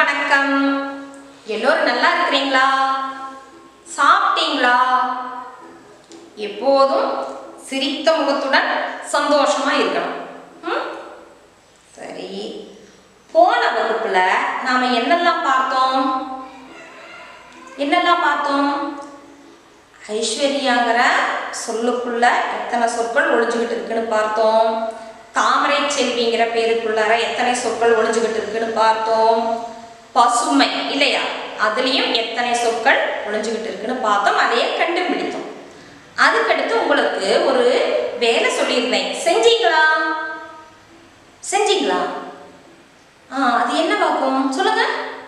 வணக்கம் எல்லோரும் நல்லா இருக்கிறீங்களா சாப்பிட்டீங்களா எப்போதும் சிரித்த முகத்துடன் சந்தோஷமா இருக்கணும் ம்? சரி போன வகுப்புல நாம என்னெல்லாம் பார்த்தோம் என்னெல்லாம் பார்த்தோம் ஐஸ்வர்யாங்கிற சொல்லுக்குள்ள எத்தனை சொற்கள் ஒளிஞ்சுக்கிட்டு இருக்குன்னு பார்த்தோம் தாமரை செல்விங்கிற பேருக்குள்ளார எத்தனை சொற்கள் ஒளிஞ்சுக்கிட்டு இருக்குன்னு பார்த்தோம் பசுமை இல்லையா அதுலேயும் எத்தனை சொற்கள் ஒளிஞ்சுக்கிட்டு இருக்குன்னு பார்த்தோம் அதையே கண்டுபிடித்தோம் அதுக்கடுத்து உங்களுக்கு ஒரு வேலை சொல்லியிருந்தேன் செஞ்சீங்களா செஞ்சீங்களா ஆ அது என்ன பார்க்கும் சொல்லுங்க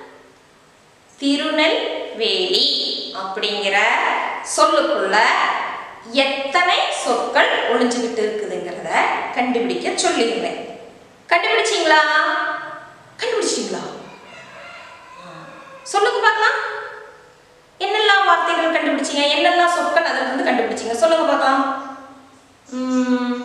திருநெல்வேலி அப்படிங்கிற சொல்லுக்குள்ள எத்தனை சொற்கள் ஒளிஞ்சுக்கிட்டு இருக்குதுங்கிறத கண்டுபிடிக்க சொல்லியிருந்தேன் கண்டுபிடிச்சிங்களா கண்டுபிடிச்சிங்களா சொல்லுங்க பார்க்கலாம் என்னெல்லாம் வார்த்தைகள் கண்டுபிடிச்சீங்க என்னெல்லாம் சொற்கள் அதுல இருந்து கண்டுபிடிச்சீங்க சொல்லுங்க பார்க்கலாம் உம்,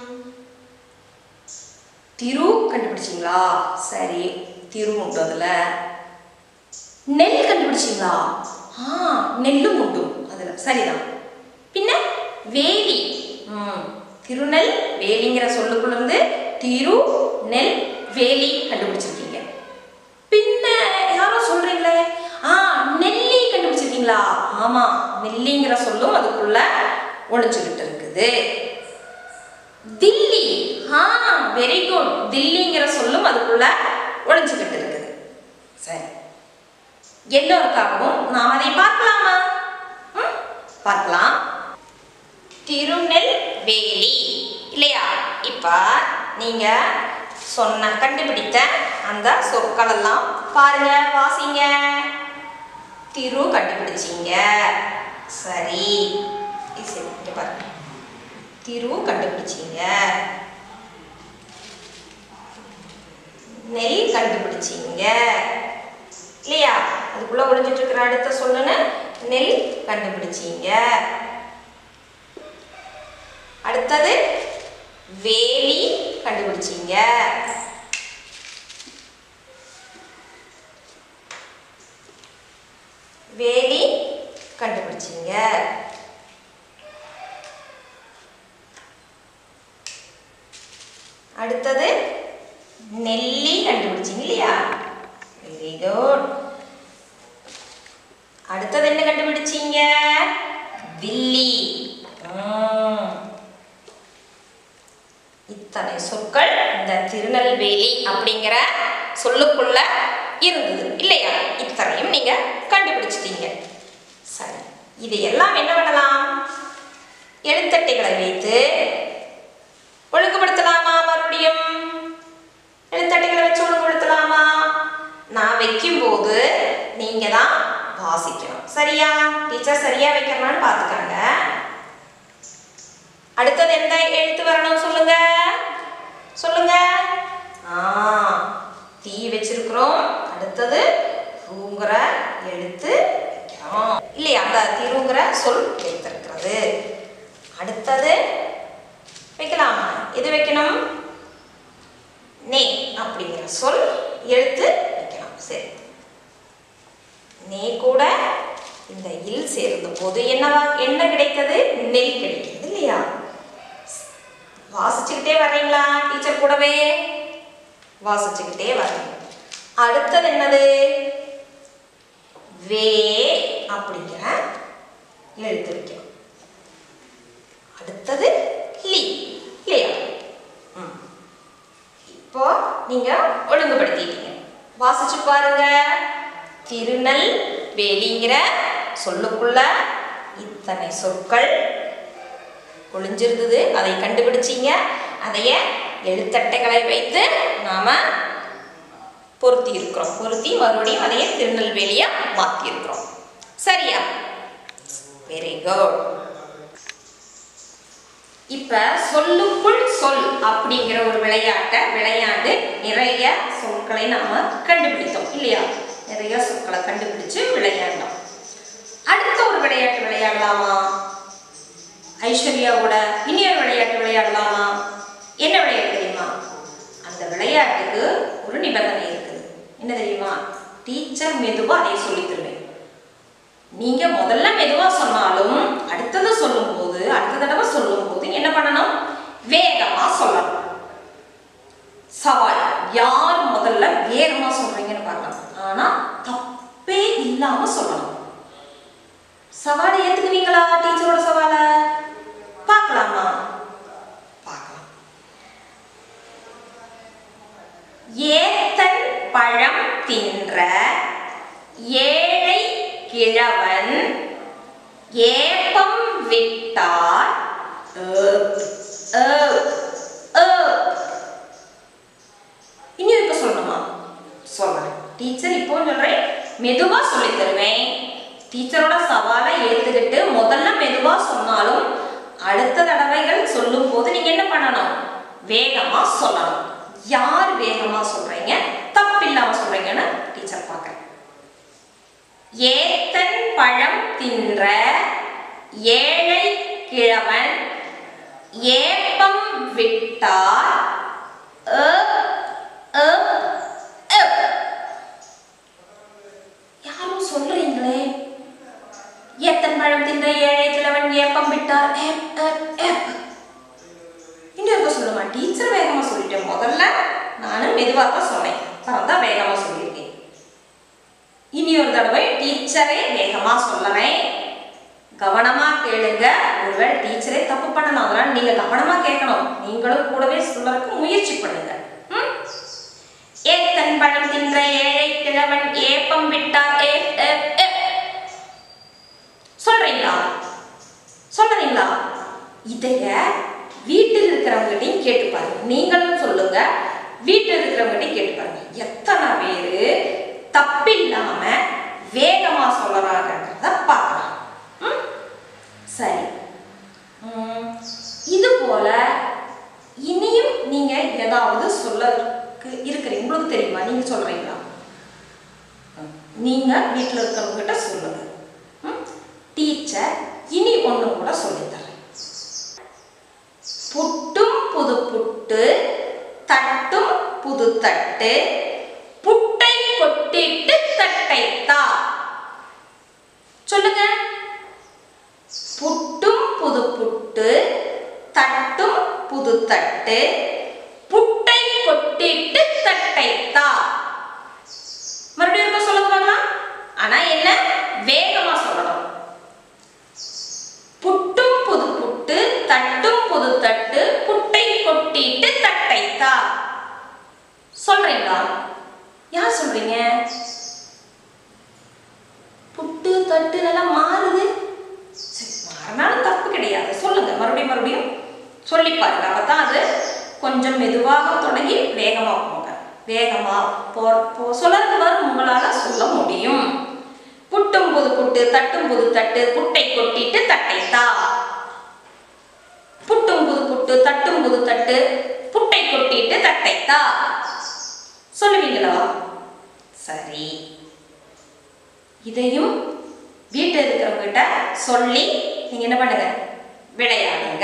திரு கண்டுபிடிச்சிங்களா சரி திரு உண்டு அதுல நெல் கண்டுபிடிச்சிங்களா ஆ நெல்லும் உண்டு அதுல சரிதான் பின்ன வேலி ம் திருநெல் வேலிங்கிற சொல்லுக்குள்ள இருந்து திரு நெல் வேலி கண்டுபிடிச்சிருக்கீங்க பின்ன யாரோ சொல்றீங்களே ஆ நெல்லி கண்டுபிடிச்சிருக்கீங்களா ஆமா நெல்லிங்கிற சொல்லும் அதுக்குள்ள ஒளிஞ்சுக்கிட்டு இருக்குது தில்லி ஆ வெரி குட் தில்லிங்கிற சொல்லும் அதுக்குள்ள ஒளிஞ்சுக்கிட்டு இருக்குது சரி எல்லோருக்காகவும் நாம் அதை பார்க்கலாமா ம்? பார்க்கலாம் திருநெல்வேலி இல்லையா இப்ப நீங்க சொன்ன கண்டுபிடித்த அந்த சொற்கள் எல்லாம் பாருங்க வாசிங்க திரு கண்டுபிடிச்சீங்க சரி இது சரி இங்க பாருங்க திரு கண்டுபிடிச்சீங்க நெல் கண்டுபிடிச்சீங்க இல்லையா அதுக்குள்ள ஒளிஞ்சிட்டு இருக்கிற அடுத்த சொல்லுன்னு நெல் கண்டுபிடிச்சீங்க அடுத்தது வேலி கண்டுபிடிச்சீங்க வேலி கண்டுபிடிச்சீங்க அடுத்தது நெல்லி கண்டுபிடிச்சீங்க இல்லையா வெரி குட் அடுத்தது என்ன கண்டுபிடிச்சீங்க தில்லி ம். இத்தனை சொற்கள் இந்த திருநெல்வேலி அப்படிங்கிற சொல்லுக்குள்ள இருந்தது இல்லையா இத்தனையும் நீங்க கண்டுபிடிச்சிட்டீங்க சரி இது எல்லாம் என்ன பண்ணலாம் எழுத்தட்டைகளை வைத்து ஒழுங்குபடுத்தலாமா மறுபடியும் எழுத்தட்டைகளை வச்சு ஒழுங்குபடுத்தலாமா நான் வைக்கும்போது நீங்க தான் வாசிக்கணும் சரியா டீச்சர் சரியா வைக்கிறனான்னு பார்த்துக்கங்க அடுத்தது எந்த எழுத்து வரணும் சொல்லுங்க சொல்லுங்க ஆ தீ வச்சிருக்கிறோம் அடுத்தது ரூங்கிற எழுத்து வைக்கிறோம் இல்லையா அந்த திருங்கிற சொல் வைத்திருக்கிறது அடுத்தது வைக்கலாமா எது வைக்கணும் நே அப்படிங்கிற சொல் எழுத்து வைக்கலாம் சரி நே கூட இந்த இல் சேர்ந்த போது என்னவா என்ன கிடைத்தது நெல் கிடைக்கிறது இல்லையா வாசிச்சுக்கிட்டே வர்றீங்களா டீச்சர் கூடவே வாசிச்சுக்கிட்டே வர்றீங்க அடுத்தது என்னது வே அப்படிங்கிற எழுத்து வைக்கணும் அடுத்தது லி இல்லையா ம். இப்போ நீங்க ஒழுங்குபடுத்திட்டீங்க வாசிச்சு பாருங்க திருநெல் வேலிங்கிற சொல்லுக்குள்ள இத்தனை சொற்கள் ஒளிஞ்சிருந்தது அதை கண்டுபிடிச்சீங்க அதைய எழுத்தட்டைகளை வைத்து நாம பொருத்தி இருக்கிறோம் பொருத்தி மறுபடியும் அதையே திருநெல்வேலியா மாத்தி இருக்கிறோம் சரியா வெரி குட் இப்ப சொல்லுக்குள் சொல் அப்படிங்கிற ஒரு விளையாட்டை விளையாண்டு நிறைய சொற்களை நாம கண்டுபிடித்தோம் இல்லையா நிறைய சொற்களை கண்டுபிடிச்சு விளையாண்டோம் அடுத்த ஒரு விளையாட்டு விளையாடலாமா ஐஸ்வர்யாவோட இனியொரு விளையாட்டு விளையாடலாமா என்ன விளையாட்டு தெரியுமா அந்த விளையாட்டுக்கு ஒரு நிபந்தனை இருக்குது என்ன தெரியுமா டீச்சர் மெதுவா அதை சொல்லித் தருவேன் நீங்க முதல்ல மெதுவா சொன்னாலும் அடுத்தது சொல்லும்போது அடுத்த தடவை சொல்லும்போது என்ன பண்ணணும் வேகமா சொல்லணும் சவால் யார் முதல்ல வேகமா சொல்றீங்கன்னு பார்க்கலாம் ஆனா தப்பே இல்லாம சொல்லணும் சவாலை ஏத்துக்குவீங்களா டீச்சரோட சவாலை பார்க்கலாமா பார்க்கலாம் ஏத்தன் பழம் தின்ற ஏழை கிழவன் ஏப்பம் விட்டார் ஏப், ஏப், ஏப். இனி இருக்க சொல்லணுமா சொல்றேன் டீச்சர் இப்போ சொல்றேன் மெதுவா சொல்லி தருவேன் டீச்சரோட சவாலை ஏத்துக்கிட்டு முதல்ல மெதுவா சொன்னாலும் அடுத்த தடவைகள் சொல்லும் போது நீங்க என்ன பண்ணணும் வேகமா சொல்லணும் யார் வேகமா சொல்றீங்க தப்பில்லாம சொல்றீங்கன்னு டீச்சர் பார்க்க ஏத்தன் பழம் தின்ற ஏழை கிழவன் ஏப்பம் விட்டார் அப், அப், அப். யாரும் சொல்றீங்களே ஏத்தன் பழம் தின்ற ஏழை கிழவன் ஏப்பம் விட்டார் ஏப், ஏப், ஏப். இன்னும் இருக்க சொல்லுமா டீச்சர் வேகமா சொல்லிட்டேன் முதல்ல நானும் மெதுவா தான் சொன்னேன் அப்புறம் தான் வேகமா சொல்லியிருக்கேன் இனி ஒரு தடவை டீச்சரே வேகமா சொல்லறேன் கவனமா கேளுங்க ஒருவேளை டீச்சரே தப்பு பண்ணலாம் அதனால நீங்க கவனமா கேட்கணும் நீங்களும் கூடவே சொல்லறதுக்கு முயற்சி பண்ணுங்க ம்? ஏத்தன் பழம் தின்ற ஏழை கிழவன் ஏப்பம் விட்டார் ஏப், ஏப், ஏப். சொல்றீங்களா சொல்றீங்களா இதைய வீட்டில் இருக்கிறவங்ககிட்டையும் கேட்டு பாருங்க நீங்களும் சொல்லுங்க வீட்டில் இருக்கிறவங்ககிட்டையும் கேட்டு பாருங்க எத்தனை பேரு தப்பில்லாம வேகமா சொல்லறாங்கிறத பார்க்கலாம் ம்? சரி ம், இது போல இனியும் நீங்க ஏதாவது சொல்ல இருக்கிறீங்க உங்களுக்கு தெரியுமா நீங்க சொல்றீங்களா நீங்க வீட்டில் இருக்கிறவங்க கிட்ட சொல்லுங்க ம்? டீச்சர் இனி ஒண்ணு கூட சொல்லித் தரேன் புட்டும் புது புட்டு தட்டும் புது தட்டு புட்டை கொட்டிட்டு தட்டை தா சொல்லுங்க புட்டும் புது புட்டு தட்டும் புது தட்டு புட்டை கொட்டிட்டு தட்டை தா மறுபடியும் இருக்க சொல்லுங்க பார்க்கலாம் ஆனா என்ன வேகமா சொல்லணும் புட்டும் புது புட்டு தட்டும் புது தட்டு புட்டை கொட்டிட்டு தட்டை தா சொல்றீங்களா யார் சொல்றீங்க புட்டு தட்டு எல்லாம் மாறுது சரி, மாறினாலும் தப்பு கிடையாது சொல்லுங்க மறுபடியும் மறுபடியும் சொல்லி பாருங்க அப்பதான் அது கொஞ்சம் மெதுவாக தொடங்கி வேகமா போங்க வேகமா போ போ சொல்றது வரும் உங்களால சொல்ல முடியும் புட்டும் புது புட்டு தட்டும் புது தட்டு புட்டை கொட்டிட்டு தட்டை தா புட்டும் புது புட்டு தட்டும் புது தட்டு புட்டை கொட்டிட்டு தட்டை தா சொல்லுவீங்களா சரி இதையும் வீட்டில் இருக்கிறவங்க சொல்லி நீங்க என்ன பண்ணுங்க விளையாடுங்க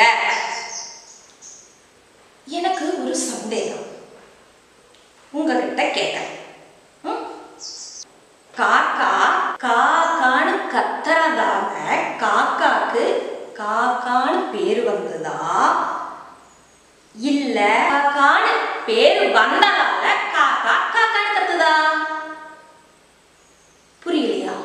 எனக்கு ஒரு சந்தேகம் உங்ககிட்ட கேட்டேன் ம்? காக்கா காக்கான்னு கத்துறதால காக்காக்கு காக்கான்னு பேர் வந்ததா இல்ல காக்கான்னு பேர் வந்ததால காக்கா காக்கான்னு கத்துதா புரியலையா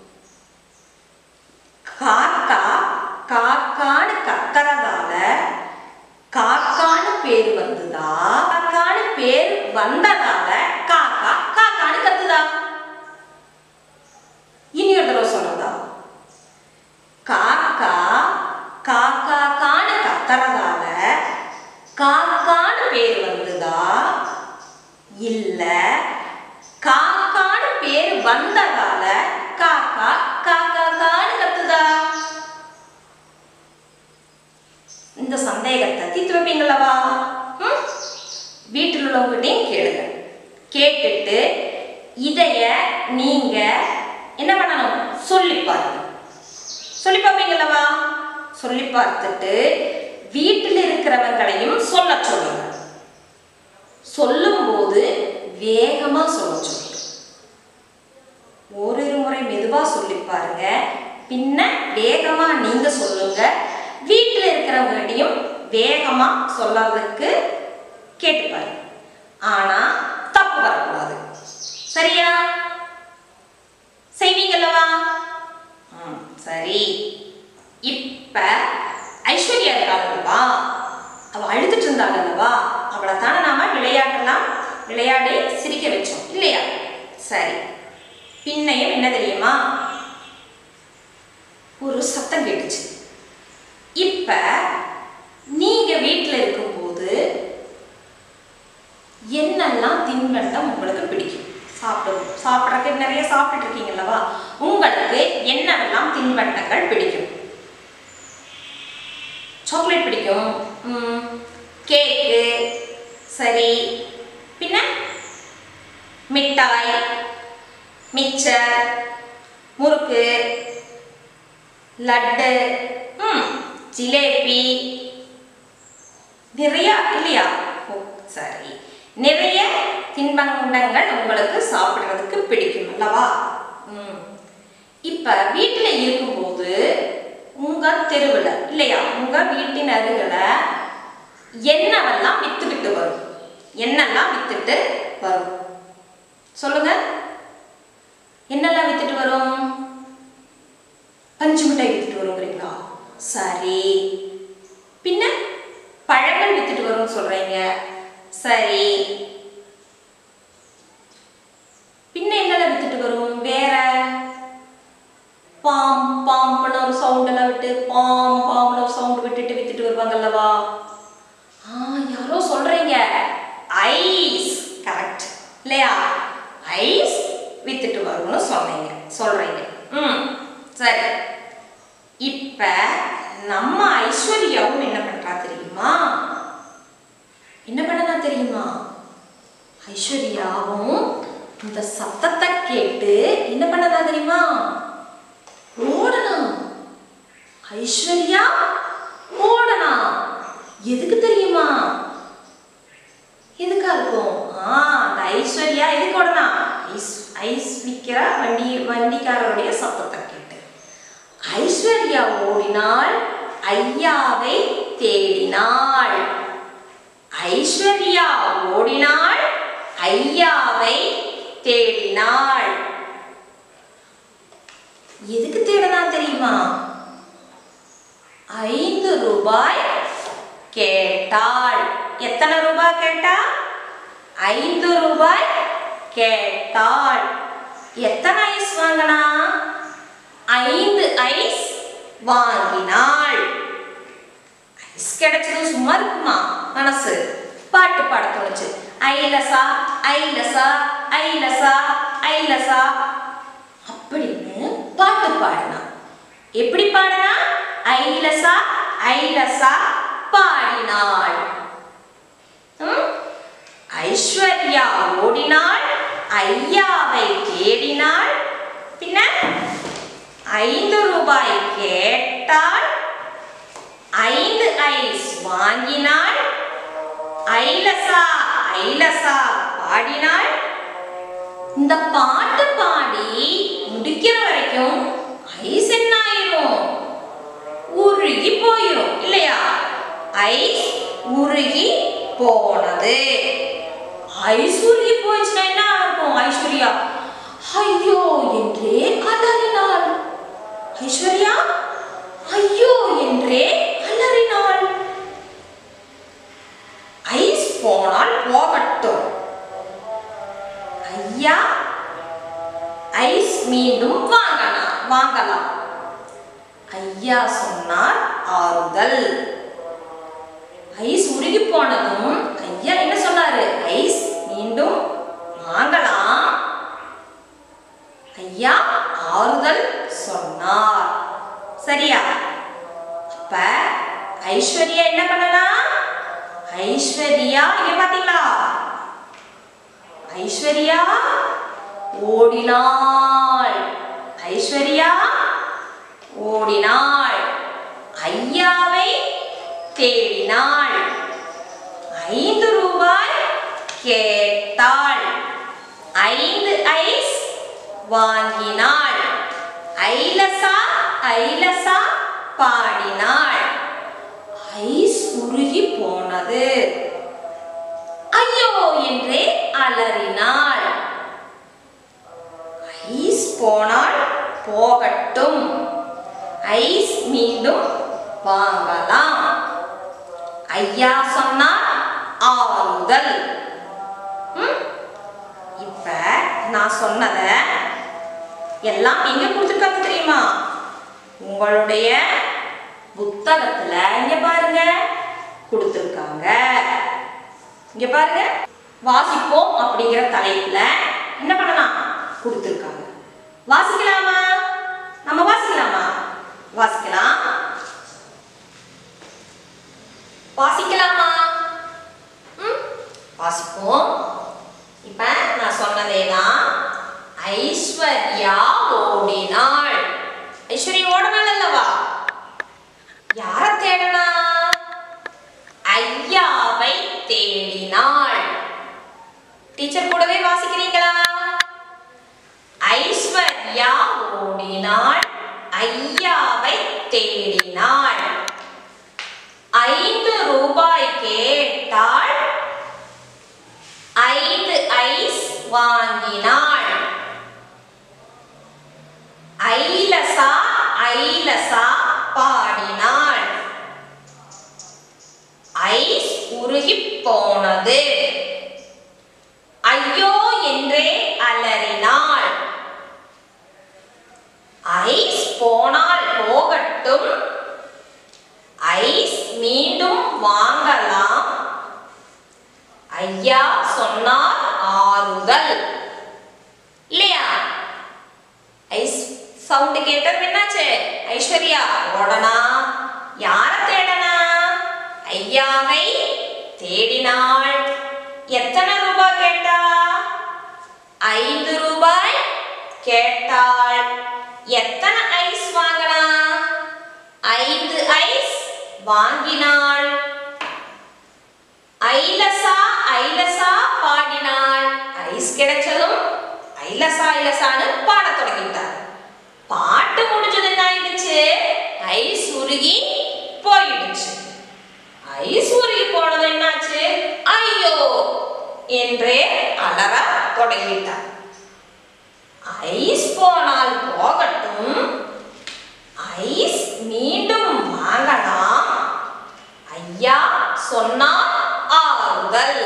காக்கா காக்கான்னு கத்துறதால காக்கான்னு பேர் வந்ததா காக்கான்னு பேர் வந்ததால காக்கா காக்கான்னு கத்துதா இனி ஒரு தடவை சொல்றதா காக்கா காக்கா கான்னு கத்துறதால காக்கான்னு பேர் வந்ததா இல்ல காக்கான்னு பேர் வந்ததால காக்கா காக்கா கான்னு கத்துதா இந்த சந்தேகத்தை தீர்த்து வைப்பீங்களவா ம்? வீட்டில் உள்ளவங்ககிட்டையும் கேளுங்க கேட்டுட்டு இதைய நீங்க என்ன பண்ணணும் சொல்லி பாருங்க சொல்லி பார்ப்பீங்களவா சொல்லி பார்த்துட்டு வீட்டில் இருக்கிறவங்களையும் சொல்ல சொல்லுங்க சொல்லும்போது வேகமா சொல்ல சொல்லுங்க பாருங்க பின்ன வேகமா நீங்க சொல்லுங்க வீட்டில் இருக்கிறவங்ககிட்டையும் வேகமா சொல்றதுக்கு கேட்டு பாருங்க ஆனா தப்பு வரக்கூடாது சரியா செய்வீங்கல்லவா ம், சரி இப்ப ஐஸ்வர்யா இருக்காளல்லவா அவ அழுதுட்டு இருந்தாளல்லவா அவளை தானே நாம விளையாட்டெல்லாம் விளையாடி சிரிக்க வச்சோம் இல்லையா சரி பின்னையும் என்ன தெரியுமா ஒரு சத்தம் கேட்டுச்சு இப்ப நீங்க வீட்டில் இருக்கும்போது என்னெல்லாம் தின்பண்டம் உங்களுக்கு பிடிக்கும் சாப்பிடும் சாப்பிட்றதுக்கு நிறைய சாப்பிட்டுட்டு இருக்கீங்கல்லவா உங்களுக்கு என்னவெல்லாம் தின்பண்டங்கள் பிடிக்கும் சாக்லேட் பிடிக்கும் ம், கேக்கு சரி பின்ன மிட்டாய் மிச்சர் முறுக்கு லட்டு ம் ஜிலேபி நிறைய இல்லையா ஓ சரி நிறைய தின்பண்டங்கள் உங்களுக்கு சாப்பிடுறதுக்கு பிடிக்கும் அல்லவா ம் இப்ப வீட்டுல இருக்கும்போது உங்க தெருவில் இல்லையா உங்க வீட்டின் அருகில என்னவெல்லாம் வித்துக்கிட்டு வரும் என்னெல்லாம் வித்துட்டு வரும் சொல்லுங்க என்னெல்லாம் வித்துட்டு வரும் பஞ்சு மிட்டாய் வித்துட்டு வருங்கிறீங்களா சரி பின்ன பழங்கள் வித்துட்டு வரும்னு சொல்றீங்க சரி பின்ன என்னெல்லாம் வித்துட்டு வரும் வேற பாம் பாம்புன்னு ஒரு சவுண்ட் எல்லாம் விட்டு பாம் பாம்னு ஒரு சவுண்ட் விட்டுட்டு வித்துட்டு வருவாங்கல்லவா ஆ யாரோ சொல்றீங்க ஐஸ் கரெக்ட் இல்லையா ஐஸ் வித்துட்டு வரும்னு சொன்னீங்க சொல்றீங்க ம் சரி இப்ப நம்ம ஐஸ்வர்யாவும் என்ன பண்றா தெரியுமா என்ன பண்ணனா தெரியுமா ஐஸ்வர்யாவும் இந்த சத்தத்தை கேட்டு என்ன பண்ணதா தெரியுமா ஓடணும் ஐஸ்வர்யா ஓடணும் எதுக்கு தெரியுமா எதுக்கா இருக்கும் ஆ அந்த ஐஸ்வர்யா எதுக்கு ஓடனா ஐஸ் ஐஸ் விற்கிற வண்டி வண்டிக்காரருடைய சத்தத்தை கேட்டு ஐஸ்வர்யா ஓடினாள் ஐயாவை தேடினாள் ஐஸ்வர்யா ஓடினாள் ஐயாவை தேடினாள் எதுக்கு தேடினா தெரியுமா ஐந்து ரூபாய் கேட்டாள் எத்தனை ரூபாய் கேட்டா ஐந்து ரூபாய் கேட்டாள் எத்தனை ஐஸ் வாங்கினா ஐந்து ஐஸ் வாங்கினாள் ஐஸ் கிடைச்சது சும்மா இருக்குமா மனசு பாட்டு பாட தோணுச்சு ஐலசா ஐலசா ஐலசா ஐலசா அப்படின்னு பாட்டு பாடினா எப்படி பாடினா ஐலசா ஐலசா பாடினாள் ம்? ஐஸ்வர்யா ஓடினாள் ஐயாவை தேடினாள் பின்ன ஐந்து ரூபாய் கேட்டாள் ஐந்து ஐஸ் வாங்கினாள் ஐலசா ஐலசா பாடினாள் இந்த பாட்டு பாடி முடிக்கிற வரைக்கும் ஐஸ் என்ன ஆயிரும் உருகி போயிரும் இல்லையா ஐஸ் உருகி போனது ஐஸ் உருகி போயிடுச்சுன்னா என்ன இருக்கும் ஐஸ்வர்யா ஐயோ என்றே அலறினாள் ஐஸ்வர்யா ஐயோ என்றே அலறினாள் ஐஸ் போனால் போகட்டும் ஐயா ஐஸ் மீண்டும் வாங்கலாம் வாங்கலாம் ஐயா சொன்னார் ஆறுதல் ஐஸ் உருகி போனதும் ஐயா என்ன சொன்னாரு ஐஸ் மீண்டும் வாங்கலாம் ஐயா ஆறுதல் சொன்னார் சரியா அப்ப ஐஸ்வர்யா என்ன பண்ணலாம் ஐஸ்வர்யா இங்க பாத்தீங்களா ஐஸ்வர்யா ஓடினாள் ஐஸ்வர்யா ஓடினாள் ஐயாவை தேடினாள் ஐந்து ரூபாய் கேட்டாள் ஐந்து ஐஸ் வாங்கினாள் ஐலசா ஐலசா பாடினாள் ஐஸ் உருகி போனது ஐயோ என்றே அலறினாள் ஐஸ் போனால் போகட்டும் ஐஸ் மீண்டும் வாங்கலாம் ஐயா சொன்னார் ஆறுதல் ம்? இப்ப நான் சொன்னத எல்லாம் எங்க கொடுத்துருக்காங்க தெரியுமா உங்களுடைய புத்தகத்துல இங்க பாருங்க கொடுத்துருக்காங்க இங்க பாருங்க வாசிப்போம் அப்படிங்கிற தலைப்புல என்ன பண்ணலாம் கொடுத்துருக்காங்க வாசிக்கலாமா நம்ம வாசிக்கலாமா வாசிக்கலாம் வாசிக்கலாமா ம் வாசிப்போம் இப்ப நான் சொன்னதே தான் ஐஸ்வர்யா ஓடினாள் ஐஸ்வர்யா ஓடினாள் அல்லவா யார தேடனா ஐயாவை தேடினாள் டீச்சர் கூடவே வாசிக்கிறீங்களா ஐஸ்வர்யா ஓடினாள் ஐயாவை தேடினாள் ஐந்து ரூபாய் கேட்டாள் ஐந்து ஐஸ் வாங்கினாள் ஐலசா ஐலசா பாடினாள் ஐஸ் உருகி போனது ஐயோ என்றே அலறினாள் ஐஸ் போனால் போகட்டும் ஐஸ் மீண்டும் வாங்கலாம் ஐயா சொன்னார் ஆறுதல் இல்லையா ஐஸ் சவுண்ட் கேட்டது என்னாச்சு ஐஸ்வர்யா ஓடனா யார தேடனா ஐயாவை தேடினாள் எத்தனை ரூபாய் கேட்டா ஐந்து ரூபாய் கேட்டாள் எத்தனை ஐஸ் வாங்கினா ஐந்து ஐஸ் வாங்கினாள் ஐலசா ஐலசா பாடினாள் ஐஸ் கிடைச்சதும் ஐலசா ஐலசான்னு பாடத் தொடங்கிட்டார் பாட்டு முடிஞ்சது என்ன ஆயிடுச்சு ஐஸ் உருகி போயிடுச்சு ஐஸ் உருகி போனது என்னாச்சு ஐயோ என்றே அலற தொடங்கிட்டார் ஐஸ் போனால் போகட்டும் ஐஸ் மீண்டும் வாங்கலாம் ஐயா சொன்னார் ஆறுதல்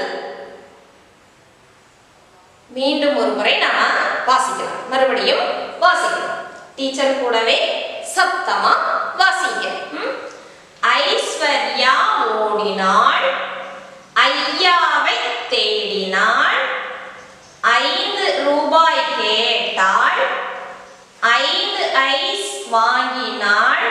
மீண்டும் ஒரு முறை நாம வாசிக்கலாம் மறுபடியும் வாசிக்கலாம் டீச்சர் கூடவே சத்தமா வாசிங்க ம்? ஐஸ்வர்யா ஓடினாள் ஐயாவை தேடினாள் ஐந்து ரூபாய் கேட்டாள் ஐந்து ஐஸ் வாங்கினாள்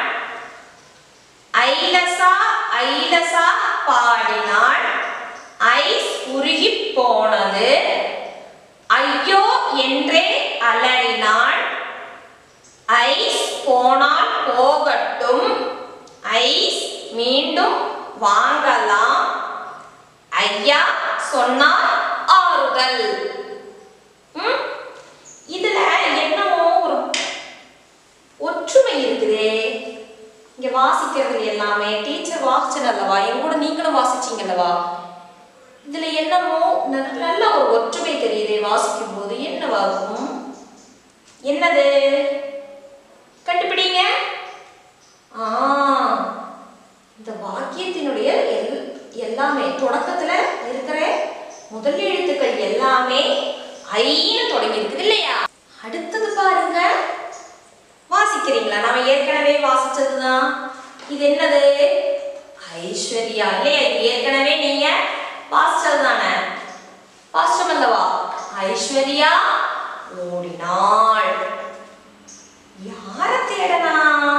ஐலசா ஐலசா பாடினாள் ஐஸ் உருகி போனது ஐயோ என்றே அலறினாள் ஐஸ் போனால் போகட்டும் ஐஸ் மீண்டும் வாங்கலாம் ஐயா சொன்னார் ஆறுதல் ம்? இதுல என்னமோ ஒரு ஒற்றுமை இருக்குதே இங்க வாசிக்கிறது எல்லாமே டீச்சர் வாசிச்சனல்லவா என் கூட நீங்களும் வாசிச்சீங்கல்லவா இதுல என்னமோ ந- நல்ல ஒரு ஒற்றுமை தெரியுதே வாசிக்கும் போது என்னவாகும் என்னது கண்டுபிடிங்க ஆ இந்த வாக்கியத்தினுடைய எல்- எல்லாமே தொடக்கத்துல இருக்கிற முதல் எழுத்துக்கள் எல்லாமே ஐன்னு தொடங்கி இருக்குது இல்லையா அடுத்தது பாருங்க வாசிக்கிறீங்களா நாம ஏற்கனவே வாசிச்சதுதான் இது என்னது ஐஸ்வர்யா இல்லையா இது ஏற்கனவே நீங்க வாசிச்சது தானே வாசிச்சோம் அல்லவா ஐஸ்வர்யா ஓடினாள் யார தேடனா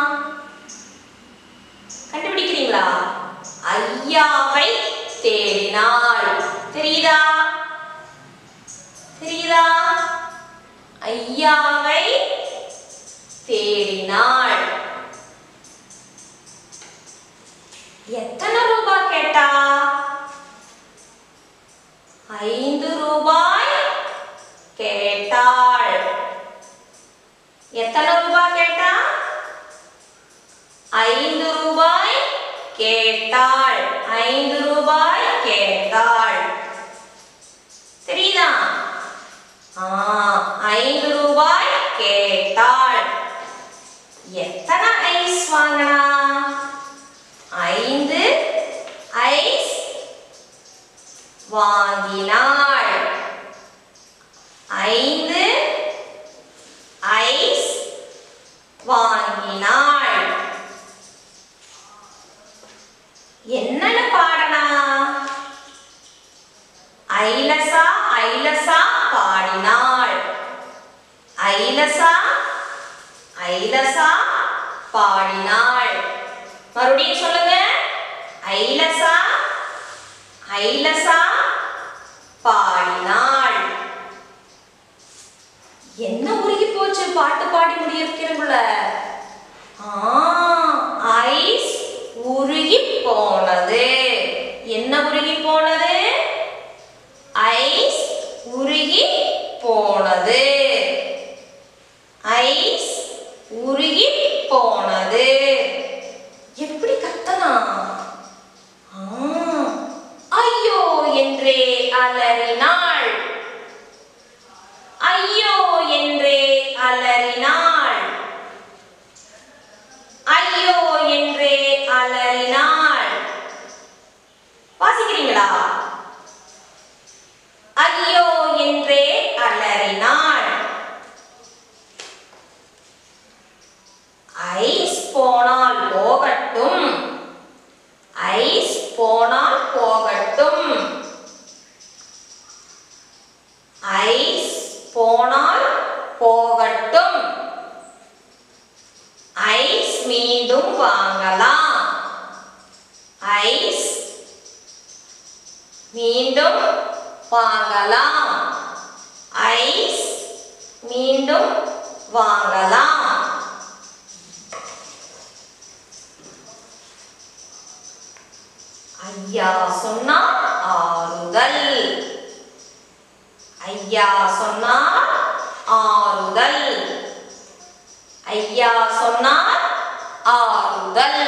கண்டுபிடிக்கிறீங்களா ஐயாவை தேடினாள் தெரியுதா தெரியுதா ஐயாவை தேடினாள் எத்தனை ரூபாய் கேட்டா ஐந்து ரூபாய் கேட்டாள் எத்தனை ரூபாய் கேட்டா ஐந்து ரூபாய் கேட்டாள் ஐந்து ரூபாய் கேட்டாள் தெரியுதா ஆ ஐந்து ரூபாய் கேட்டாள் எத்தனை ஐஸ் வாங்கினா ஐந்து ஐஸ் வாங்கினாள் ஐந்து ஐஸ் வாங்கினாள் என்னன்னு பாடனா ஐலசா ஐலசா பாடினாள் ஐலசா ஐலசா பாடினாள் மறுபடியும் சொல்லுங்க ஐலசா ஐலசா பாடினாள் என்ன உருகி போச்சு பாட்டு பாடி முடியிருக்கிறக்குள்ள ஐஸ் உருகி போனது என்ன உருகி போனது ஐஸ் உருகி போனது ஐஸ் உருகி போனது எப்படி கத்தலாம் ஆ, ஐயோ என்றே அலறினாள் ஐயோ என்றே அலறினாள் ஐயோ என்றே அலறினாள் வாசிக்கிறீங்களா ஐயோ என்றே அலறினாள் ஐஸ் போனால் போகட்டும் ஐஸ் போனால் போகட்டும் ஐஸ் போனால் போகட்டும் ஐஸ் மீண்டும் வாங்கலாம் ஐஸ் மீண்டும் வாங்கலாம் ஐஸ் மீண்டும் வாங்கலாம் ஐயா சொன்னார் ஆறுதல் ஐயா சொன்னார் ஆறுதல் ஐயா சொன்னார் ஆறுதல்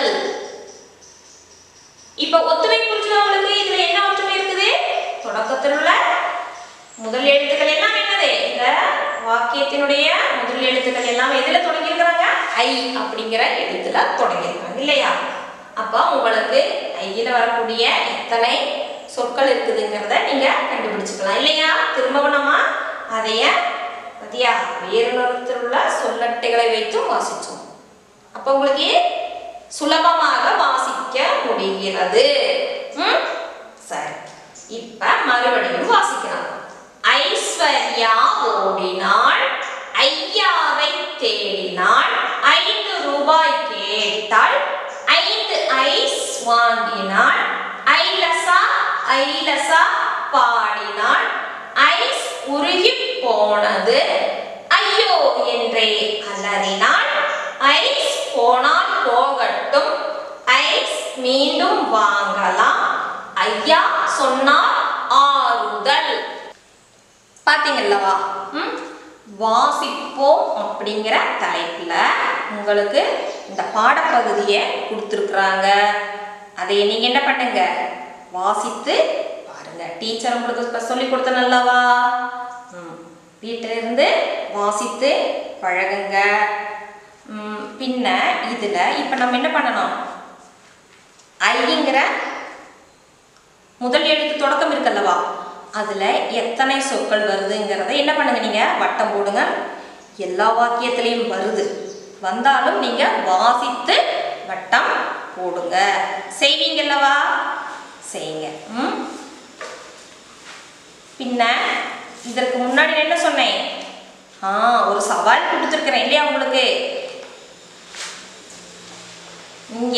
இப்ப ஒத்துமை புரிஞ்சுதா உங்களுக்கு இதுல என்ன ஒற்றுமை இருக்குது தொடக்கத்தில் உள்ள முதல் எழுத்துக்கள் எல்லாம் என்னது இந்த வாக்கியத்தினுடைய முதல் எழுத்துக்கள் எல்லாம் எதுல தொடங்கி இருக்கிறாங்க ஐ அப்படிங்கிற எழுத்துல தொடங்கி இருக்காங்க இல்லையா அப்ப உங்களுக்கு ஐயில வரக்கூடிய எத்தனை சொற்கள் இருக்குதுங்கிறத நீங்க கண்டுபிடிச்சுக்கலாம் இல்லையா திரும்பவும் நம்ம அதைய பத்தியா வேறு நிறத்தில் உள்ள சொல்லட்டைகளை வைத்து வாசிச்சோம் அப்ப உங்களுக்கு சுலபமாக வாசிக்க முடிகிறது ம்? சரி இப்ப மறுபடியும் வாசிக்கலாம் ஐஸ்வர்யா ஓடினாள் ஐயாவை தேடினாள் ஐந்து ரூபாய் கேட்டாள் ஐந்து ஐஸ் வாங்கினாள் ஐலசா ஐலசா பாடினாள் ஐஸ் உருகி போனது ஐயோ என்றே அலறினாள் ஐஸ் போனால் போகட்டும் ஐஸ் மீண்டும் வாங்கலாம் ஐயா சொன்னார் ஆறுதல் பாத்தீங்கல்லவா ம் வாசிப்போம் அப்படிங்கிற தலைப்புல உங்களுக்கு இந்த பாடப்பகுதியை கொடுத்துருக்குறாங்க அதை நீங்க என்ன பண்ணுங்க வாசித்து பாருங்க டீச்சர் உங்களுக்கு இப்ப சொல்லி கொடுத்தனல்லவா ம் வீட்டில இருந்து வாசித்து பழகுங்க ம், பின்ன இதுல இப்ப நம்ம என்ன பண்ணணும் ஐங்கிற முதல் எழுத்து தொடக்கம் இருக்குல்லவா அதுல எத்தனை சொற்கள் வருதுங்கிறத என்ன பண்ணுங்க நீங்க வட்டம் போடுங்க எல்லா வாக்கியத்திலையும் வருது வந்தாலும் நீங்க வாசித்து வட்டம் போடுங்க செய்வீங்கல்லவா செய்யுங்க ம் பின்ன இதற்கு முன்னாடி நான் என்ன சொன்னேன் ஆ ஒரு சவால் கொடுத்துருக்கிறேன் இல்லையா உங்களுக்கு இங்க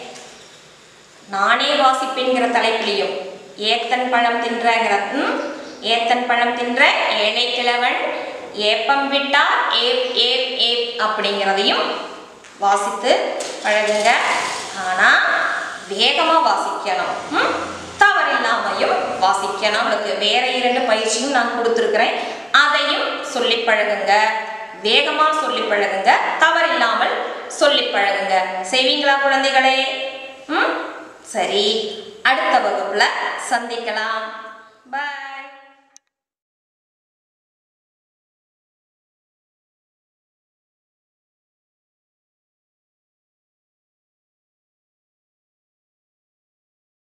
நானே வாசிப்பேங்கிற தலைப்பிலையும் ஏத்தன் பழம் தின்றங்கிற ம், ஏத்தன் பழம் தின்ற ஏழை கிழவன் ஏப்பம் விட்டா ஏப் ஏப் ஏப் அப்படிங்கிறதையும் வாசித்து பழகுங்க ஆனால் வேகமாக வாசிக்கணும் ம்? தவறில்லாமையும் வாசிக்கணும் நம்மளுக்கு வேற இரண்டு பயிற்சியும் நான் கொடுத்துருக்குறேன் அதையும் சொல்லி பழகுங்க வேகமாக சொல்லி பழகுங்க தவறில்லாமல் சொல்லி பழகுங்க செய்வீங்களா குழந்தைகளே ம் சரி அடுத்த வகுப்புல சந்திக்கலாம் பாய்